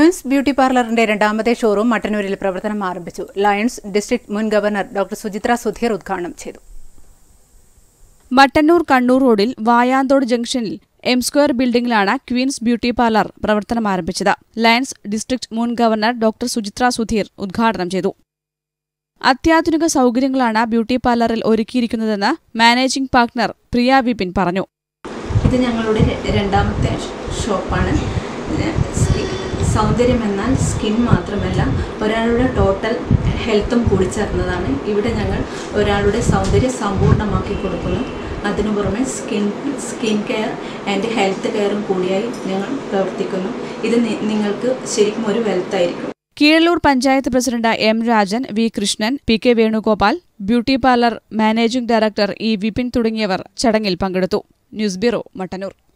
Queen's beauty പാർലറിന്റെ രണ്ടാമത്തെ showroom മട്ടന്നൂരിൽ പ്രവർത്തനം ആരംഭിച്ചു ലയൺസ് ഡിസ്ട്രിക്ട് മുൻ ഗവർണർ ഡോക്ടർ സുചിത്ര സുധീർ ഉദ്ഘാടനം ചെയ്തു മട്ടന്നൂർ കണ്ണൂർ റോഡിൽ വായാന്തോട് ജംഗ്ഷനിൽ എം സ്ക്വയർ ബിൽഡിംഗിലാണ് ക്വീൻസ് ബ്യൂട്ടി പാർലർ പ്രവർത്തനം ആരംഭിച്ചത് ലയൺസ് ഡിസ്ട്രിക്ട് മുൻ ഗവർണർ ഡോക്ടർ സുചിത്ര സുധീർ ഉദ്ഘാടനം ചെയ്തു അത്യാധുനിക സൗകര്യങ്ങളാണ് ബ്യൂട്ടി പാർലറിൽ ഒരുക്കിയിരിക്കുന്നതെന്ന് മാനേജിംഗ് പാർട്ണർ പ്രിയ വിപിൻ പറഞ്ഞു ഇത് ഞങ്ങളുടെ ര- രണ്ടാമത്തെ ഷ- ഷോപ്പാണ് ഇത് സ്കി- സൗന്ദര്യം എന്നാൽ സ്കിൻ മാത്രമല്ല ഒരാളുടെ ടോട്ടൽ ഹെൽത്തും കൂടി ചേർന്നതാണ് ഇവിടെ ഞങ്ങൾ ഒരാളുടെ സൗന്ദര്യം സമ്പൂർണ്ണമാക്കി കൊടുക്കുന്നു അതിനു പുറമെ skin skin care and health കെയറും കൂടിയായി ഞങ്ങൾ പ്രവർത്തിക്കുന്നു ഇത് നി- നിങ്ങൾക്ക് ശരിക്കും ഒരു വെൽത്തായിരിക്കും Keezhallur panchayat president M Rajan V Krishnan P K Venugopal beauty parlour managing director E Vipin തുടങ്ങിയവർ ചടങ്ങിൽ പങ്കെടുത്തു ന്യൂസ് ബ്യൂറോ മട്ടന്നൂർ